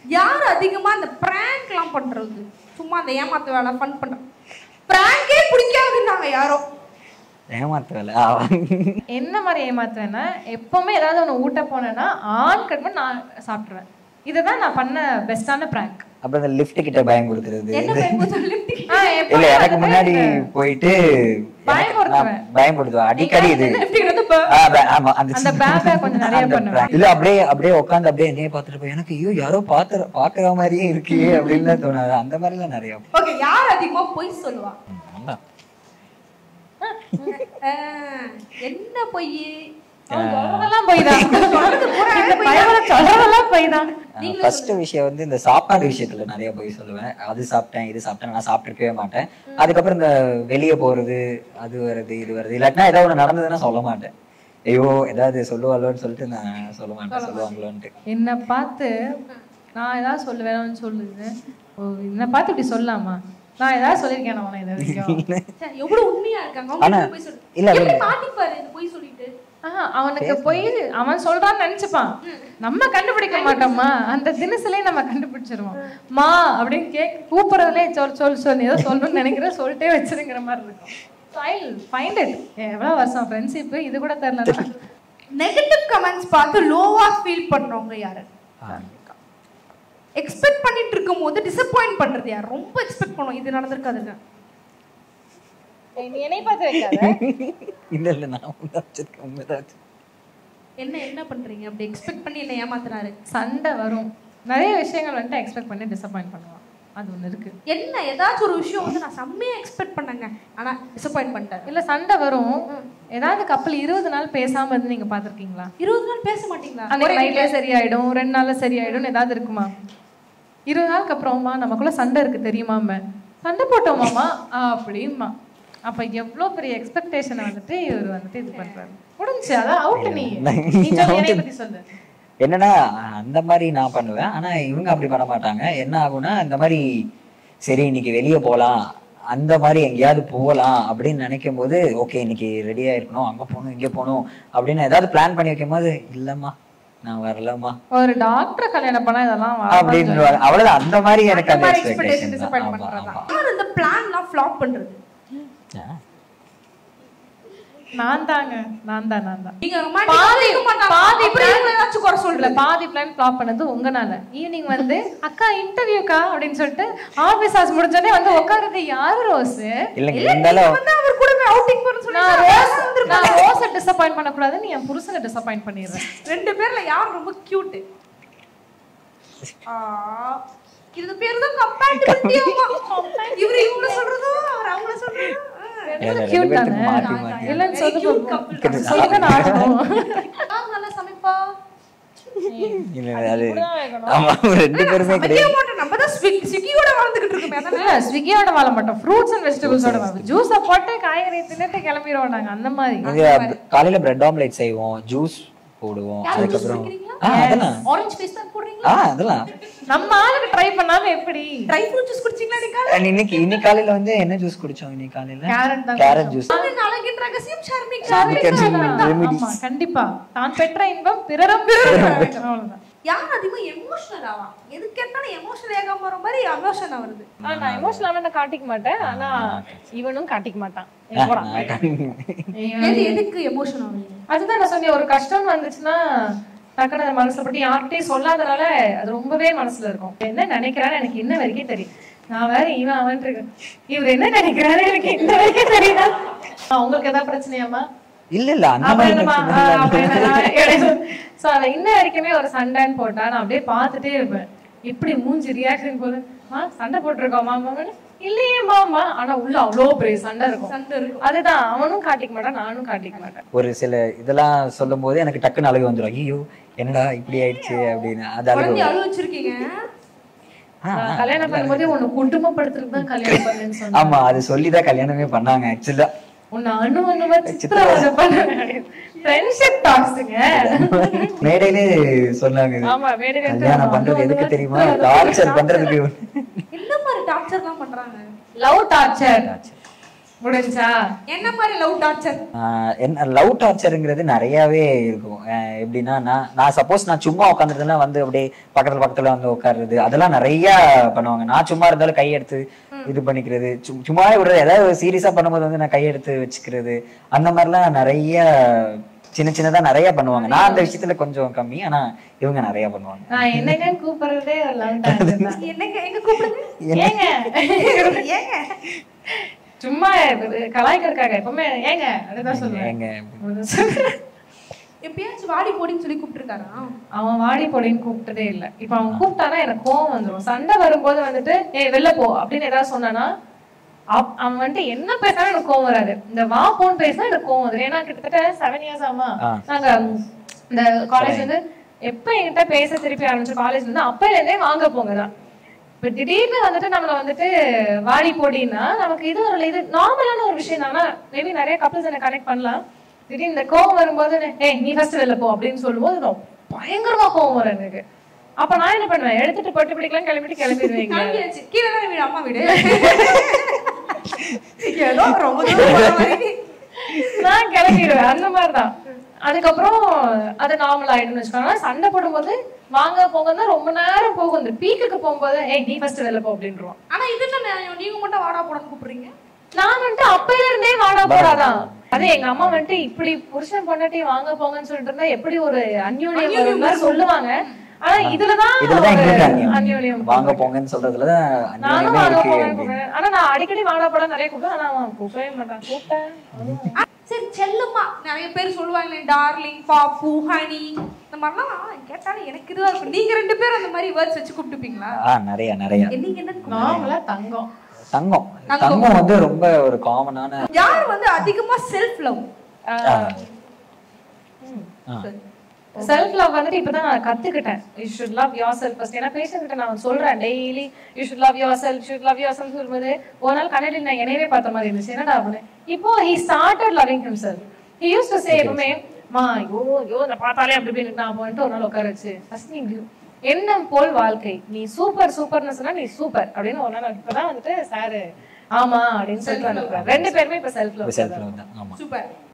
யார் அதிகமா இந்த பிராங்க்லாம் பண்றது சும்மா அந்த ஏமாத்து வேலை ஃபன் பண்ற பிராங்கே பிடிக்காதுன்னாங்க யாரோ ஏமாத்து வேலை என்ன மாதிரி ஏமாத்துவேன்னா எப்பவுமே ஏதாவது ஒன்று ஊட்ட போனேன்னா ஆன் கட் பண்ணி நான் சாப்பிட்ருவேன் இதுதான் நான் பண்ண பெஸ்டான ப்ராங்க் அப்புறம் இந்த லிஃப்ட் கிட்ட பயம் கொடுக்கறது என்ன பயமுறுத்த lift இல்ல எனக்கு முன்னாடி போயிட்டு பயமுறுத்துவேன். நான் பயப்படுத்துவேன் அடிக்கடி இது lift கிட்ட வந்து ப- ஆ, ப- ஆமா அந்த அந்த பே பே கொஞ்சம் நிறைய அந்த பண்ணுவேன். prank. இல்ல அப்படியே அப்படியே உட்காந்து அப்படியே என்னைய பார்த்துட்டு போய் எனக்கு ஐயோ யாரோ பாத்துற பாக்குற மாதிரியே இருக்கே அப்படின்னு தோணாது அந்த மாதிரி எல்லாம் நிறைய ஓகே யார் அதிகமா பொய் சொல்லுவா ஆமா. ஆஹ், என்ன பொய் சொல்றதெல்லாம் போய் தான் இந்த பயவரை சொல்றதெல்லாம் போய் தான் ஃபர்ஸ்ட் விஷயம் வந்து இந்த சாப்பாடு விஷயத்துல நிறைய போய் சொல்லுவேன் அது சாப்பிட்டேன் இது சாப்பிட்டேன் நான் சாப்பிட்டுருக்கவே மாட்டேன் அதுக்கப்புறம் இந்த வெளியே போறது அது வருது இது வருது இல்லாட்டினா ஏதாவது ஒண்ணு நடந்ததுன்னா சொல்ல மாட்டேன் ஐயோ ஏதாவது சொல்லுவாளோன்னு சொல்லிட்டு நான் சொல்ல மாட்டேன் சொல்லுவாங்களோன்ட்டு என்னை பார்த்து நான் ஏதாவது சொல்லுவேன்னு சொல்லுது ஓ என்னை பார்த்து இப்படி சொல்லலாமா நான் ஏதாவது சொல்லியிருக்கேன் உன இது வரைக்கும் ச்சே, எவ்வளவு உண்மையா இருக்காங்க அவங்க ஆனா, எப்படி பொய் சொல்லு இல்ல, எப்படி இல்ல. மாட்டிப்பாரு இந்த பொய் சொல்லிட்டு ஆஹா, அவனுக்கு போய் அவன் சொல்றான்னு நினைச்சுப்பான் நம்ம கண்டுபிடிக்க மாட்டோமா அந்த தினசுலயே நம்ம கண்டுபிடிச்சிருவோம் மா அப்படின்னு கேக் கூப்பிடுறதுலே சொல் சொல் சொல் ஏதோ சொல்லணும்னு நினைக்கிறேன் சொல்லிட்டே வச்சிருங்கிற மாதிரி இருக்கும் ஐ ஃபைண்ட் இட் எவ்வளவு வருஷம் ஃப்ரெண்ட்ஷிப் இது கூட தெரியல நெகட்டிவ் கமெண்ட்ஸ் பார்த்து லோவா ஃபீல் பண்றவங்க யாரு எக்ஸ்பெக்ட் பண்ணிட்டு இருக்கும் போது டிசப்பாயிண்ட் பண்றது யார் ரொம்ப எக்ஸ்பெக்ட் பண்ணுவோம் இது நடந்திருக்காதுங்க நீ என்னை பார்த்து வைக்காத இல்ல இல்ல நான் உண்மைதான் வச்சிருக்கேன் உண்மைதான் வச்சிருக்கேன் என்ன என்ன பண்றீங்க அப்படி எக்ஸ்பெக்ட் பண்ணி என்ன ஏமாத்துறாரு சண்டை வரும் நிறைய விஷயங்கள் வந்துட்டு எக்ஸ்பெக்ட் பண்ணி டிசப்பாயிண்ட் பண்ணுவான் அது ஒண்ணு இருக்கு என்ன ஏதாச்சும் ஒரு விஷயம் வந்து நான் செம்மையா எக்ஸ்பெக்ட் பண்ணேங்க ஆனா டிசப்பாயிண்ட் பண்ணிட்டாரு இல்ல சண்டை வரும் ஏதாவது கப்பல் இருபது நாள் பேசாம இருந்து நீங்க பாத்திருக்கீங்களா இருபது நாள் பேச மாட்டீங்களா அன்னைக்கு நைட்ல சரியாயிடும் ரெண்டு நாள்ல சரியாயிடும் ஏதாவது இருக்குமா இருபது நாளுக்கு அப்புறமா நமக்குள்ள சண்டை இருக்கு தெரியுமாம சண்டை போட்டோமாமா அப்படிமா அப்ப எவ்வளவு பெரிய எக்ஸ்பெக்டேஷனை வந்துட்டு இவர் வந்துட்டு இது பண்றாரு முடிஞ்சு அதான் அவுட் நீ நீ சொல்லு, என்னைய பத்தி சொல்லு என்னன்னா அந்த மாதிரி நான் பண்ணுவேன் ஆனா இவங்க அப்படி பண்ண மாட்டாங்க என்ன ஆகும்னா இந்த மாதிரி சரி இன்னைக்கு வெளியே போலாம் அந்த மாதிரி எங்கேயாவது போகலாம் அப்படின்னு நினைக்கும் போது ஓகே இன்னைக்கு ரெடியா இருக்கணும் அங்க போகணும் இங்க போகணும் அப்படின்னு ஏதாவது பிளான் பண்ணி வைக்கும் போது இல்லம்மா நான் வரலம்மா ஒரு டாக்டர் கல்யாணம் பண்ணா இதெல்லாம் வரதான் அப்படின்னு அவ்வளவுதான் அந்த மாதிரி எனக்கு அந்த அந்த மாதிரி எக்ஸ்பெக்டேஷன் எக்ஸ்பெக்டேஷன் டிசப்பாயிண்ட் ஆமா பண்றதா ஆமா யார் இந்த பிளான்லாம் ஃப்ளாப் பண்றது ஆ. நான் தாங்க நான் தான் நான் தான் நீங்க பாதி- ரொமான்டிக் மாட்டாங்க பாதி அப்படி plan- இவங்க ஏதாச்சும் குறை இல்ல சொல்றது பாதி பிளான் ஃப்ளாப் பண்ணது உங்கனால ஈவினிங் வந்து அக்கா இன்டர்வியூக்கா அப்படின்னு சொல்லிட்டு ஆபீஸ் ஹாஸ் முடிஞ்சோடனே வந்து உட்காருது யாரு ரோஸ் இல்லைங்க இருந்தாலும் வந்து அவர் கூட அவுட்டிங் போறேன்னு சொல்லி நான் ரோஸ் நான் ரோஸை டிசப்பாயிண்ட் பண்ணக்கூடாதுன்னு என் புருஷனை டிசப்பாயிண்ட் பண்ணிடுறேன் ரெண்டு பேர்ல யார் ரொம்ப கியூட் இது பேர் தான் கம்பேட்டிபிலிட்டி இவரு இவங்க சொல்றதும் அவர் அவங்கள சொல்றதும் ஆ. இல்ல, ரெண்டு கியூட் பேர்த்துக்கு தானே மாத்தி மாத்தி. இல்லைன்னு Very சொல்லி cute couple. சொல்லுங்க நானும் யார் நல்லா சமைப்பா இல்ல, அது ஆமா ரெண்டு பேருமே கிடையாது சமைக்க மாட்டோம் நம்ம தான் ஸ்விக் ஸ்விக்கியோட வாழ்ந்துகிட்டு இருக்கோமே அதானே இல்ல ஸ்விக்கியோட வாழ மாட்டோம் ஃப்ரூட்ஸ் அண்ட் வெஜிடபிள்ஸோட வாழ ஜூஸை போட்டு காய்கறி தின்னுட்டு கிளம்பிடுவோம் நாங்க அந்த மாதிரி இது காலையில பிரெட் ஆம்லெட் செய்வோம் ஜூஸ் போடுவோம் அதுக்கப்புறம் ஆ அதெல்லாம் ஆரஞ்சு ஃபேஸ் தான் போடுறீங்களா ஆ அதெல்லாம் நம்ம ஆளுக்கு ட்ரை பண்ணாம எப்படி ட்ரை ஃப்ரூட் ஜூஸ் குடிச்சீங்களா நீங்க அண்ட் இன்னைக்கு இன்னைக்கு காலையில வந்து என்ன ஜூஸ் குடிச்சோம் இன்னைக்கு காலையில கேரட் தான் கேரட் ஜூஸ் அது நாளைக்கு ரகசியம் ஷர்மிகா ஷர்மிகா remedies. ஆமா கண்டிப்பா தான் பெற்ற இன்பம் பிறரும் அவ்வளவுதான் யார் அதிகமா எமோஷனல் ஆவா எது கேட்டாலும் எமோஷனல் ஆகாம வர மாதிரி எமோஷன் வருது ஆனா நான் எமோஷனல் காட்டிக்க மாட்டேன் ஆனா இவனும் காட்டிக்க மாட்டான் ஏய், போடா. எது எதுக்கு எமோஷன் ஆவீங்க அதுதான் நான் சொன்னேன் ஒரு கஷ்டம் வந்துச்சுன்னா டக்குனு அது மனசுல பட்டு யார்கிட்டயும் சொல்லாதனால அது ரொம்பவே மனசுல இருக்கும் என்ன நினைக்கிறாரு எனக்கு இன்ன வரைக்கும் தெரியும் நான் வேற இவன் அவன் இருக்கு இவர் என்ன நினைக்கிறாரு எனக்கு இன்ன வரைக்கும் தெரியுதா ஆ, உங்களுக்கு ஏதாவது பிரச்சனையாமா இல்ல இல்ல அந்த மாதிரி பிரச்சனை இல்ல. சோ அத இன்ன வரைக்குமே ஒரு சண்டைன்னு போட்டா நான் அப்படியே பார்த்துட்டே இருப்பேன் எப்படி மூஞ்சி ரியாக்ஷன் போது மா சண்டை போட்டிருக்கோம் மாமா இல்லையே மாமா ஆனா உள்ள அவ்வளோ பெரிய சண்டை இருக்கும் சண்டை இருக்கும் அதுதான் அவனும் காட்டிக்க மாட்டான் நானும் காட்டிக்க மாட்டேன் ஒரு சில இதெல்லாம் சொல்லும் போது எனக்கு டக்குன்னு அழுகு வந்துடும் ஐயோ என்னடா இப்படி ஆயிடுச்சு அப்படின்னு அது அழுகு குழந்தை வரும். அழு வச்சிருக்கீங்க ஆ, ஆ. நான் கல்யாணம் பண்ணும்போதே உன்னை குடும்பப்படுத்துறதுக்கு தான் கல்யாணம் பண்ணேன்னு சொன்னேன் ஆமா அது சொல்லிதான் கல்யாணமே பண்ணாங்க ஆக்சுவலா உன்னை அணு அணுவா சித்திரவதை பண்ண ஃப்ரெண்ட்ஷிப் டாக்ஸுங்க மேடையிலே சொன்னாங்க இது. ஆமா மேடையில இருந்து கல்யாணம் பண்றது எதுக்கு தெரியுமா டார்ச்சர் பண்றதுக்கு என்ன மாதிரி டார்ச்சர் தான் பண்றாங்க லவ் டார்ச்சர் முடிஞ்சா என்ன மாதிரி லவ் டார்ச்சர் ஆஹ் என்ன லவ் டார்ச்சருங்கிறது நிறையவே இருக்கும் ஆஹ் எப்படின்னா நான் நான் சப்போஸ் நான் சும்மா உட்காந்துருந்தேன்னா வந்து அப்படியே பக்கத்துல பக்கத்துல வந்து உட்காருறது அதெல்லாம் நிறைய பண்ணுவாங்க நான் சும்மா இருந்தாலும் கையெடுத்து இது பண்ணிக்கிறது சும்- சும்மாவே விடுறது ஏதாவது சீரியஸா பண்ணும்போது வந்து நான் கையெடுத்து வச்சுக்கிறது அந்த மாதிரிலாம் நிறைய சின்ன சின்னதா நிறைய பண்ணுவாங்க நான் அந்த விஷயத்துல கொஞ்சம் கம்மி ஆனா இவங்க நிறைய பண்ணுவாங்க நான் என்னங்கன்னு கூப்பிடுறதே ஒரு love torture தான். என்னங்க எங்க கூப்பிடுங்க ஏங்க ஏங்க சும்மா கலாய்க்கிறதுக்காக எப்பவுமே ஏங்க அதுதான் சொல்லுவேன் ஏங்க எப்பயாச்சும் வாடி போடின்னு சொல்லி கூப்பிட்டுருக்காரா அவன் வாடி போடின்னு கூப்பிட்டதே இல்ல இப்ப அவன் கூப்பிட்டானா எனக்கு கோவம் வந்துரும் சண்டை வரும்போது வந்துட்டு ஏய் வெளில போ அப்படின்னு ஏதாவது சொன்னானா அப்- அவன் வந்துட்டு என்ன பேசினாலும் எனக்கு கோவம் வராது இந்த வா போன்னு பேசினா எனக்கு கோவம் வந்துடும் ஏன்னா கிட்டத்தட்ட செவன் இயர்ஸ் ஆமா ஆ. நாங்க ம், இந்த காலேஜ் வந்து எப்ப என்கிட்ட பேச திருப்பி ஆரம்பிச்ச காலேஜ் வந்து அப்பையில இருந்தே வாங்க போங்க தான் இப்ப திடீர்னு வந்துட்டு நம்மள வந்துட்டு வாடி போடின்னா நமக்கு இது ஒரு இது நார்மலான ஒரு விஷயம் தானா மேபி நிறைய கப்பல்ஸ் என்ன கனெக்ட் பண்ணலாம் திடீர்னு இந்த கோவம் வரும்போது ஏய் நீ ஃபர்ஸ்ட் வெளில போ அப்படின்னு சொல்லும்போது நான் பயங்கரமா கோவம் வரும் எனக்கு அப்ப நான் என்ன பண்ணுவேன் எடுத்துட்டு பட்டு பிடிக்கலாம் கிளம்பிட்டு கிளம்பிடுவீங்க கிளம்பியாச்சு கீழே தானே வீடு அம்மா வீடு ஏதோ ரொம்ப தூரம் போற மாதிரி. நான் கிளம்பிடுவேன் அந்த மாதிரிதான் அதுக்கப்புறம் அது நார்மல் ஆயிடும்னு வச்சுக்கோங்க சண்டை போடும்போது வாங்க போங்கன்னா ரொம்ப நேரம் போகும் இந்த பீக்குக்கு போகும்போது ஏய் நீ ஃபர்ஸ்ட் வெளில போ அப்படின்றான் ஆனா இது என்ன நியாயம்? நீங்க மட்டும் வாடா போடன்னு கூப்பிடுறீங்க நான் வந்துட்டு அப்பையில இருந்தே வாடா போடாதான் அது எங்க அம்மா வந்துட்டு இப்படி புருஷன் பொண்டாட்டி வாங்க போங்கன்னு சொல்லிட்டு இருந்தா எப்படி ஒரு அந்யோன்யம் வரும்னு சொல்லுவாங்க ஆனா இதுலதான் இதுலதான் ஒரு எங்களுக்கு அந்நியம். அந்யோன்யம் வாங்க போங்கன்னு சொல்றதுலதான் நானும் அந்நியமே வாங்க இருக்கு போங்கன்னு அப்படின்னு. கூப்பிடுவேன் ஆனா நான் அடிக்கடி வாடா போடா நிறைய கூப்பிடுவேன் ஆனா அவன் கூப்பிடவே மாட்டான் கூப்பிட்டேன் ஆ, சரி செல்லுமா நிறைய பேர் சொல்லுவாங்களே டார்லிங் பாப்பு ஹனி இந்த மாதிரிலாம் கேட்டாலும் எனக்கு இதுவா இருக்கும் நீங்க ரெண்டு பேரும் அந்த மாதிரி வேர்ட்ஸ் வச்சு கூப்பிட்டுப்பீங்களா ஆ நிறைய நிறைய நீங்க என்ன கூப்பிடுவீங்க? நார்மலா தங்கம் தங்கம் தங்கம். தங்கம் வந்து ரொம்ப ஒரு காமனான யார் வந்து அதிகமா செல்ஃப் லவ் செல்ஃப் லவ் வந்துட்டு இப்பதான் நான் கத்துக்கிட்டேன் you should love yourself first ஏன்னா பேஷண்ட் கிட்ட நான் சொல்றேன் daily you should love yourself should love yourself சொல்லும்போது ஒரு நாள் கண்ணாடி நான் என்னையவே பார்த்த மாதிரி இருந்துச்சு என்னடா அப்படின்னு இப்போ he started loving himself he used to say எப்பவுமே மா ஐயோ ஐயோ நான் பார்த்தாலே அப்படி இப்படி இருக்கு." நான் போயிட்டு ஒரு நாள் உட்கார வச்சு ஃபர்ஸ்ட் நீ எண்ணம் போல் வாழ்க்கை நீ சூப்பர் சூப்பர்னு சொன்னா நீ சூப்பர் அப்படின்னு ஒரு நாள் இப்பதான் வந்துட்டு சார் ஆமா அப்படின்னு சொல்லிட்டு வந்திருக்காரு. ரெண்டு பேருமே இப்ப செல்ஃப் லவ் செல்ஃப் லவ் தான் ஆமா சூப்பர்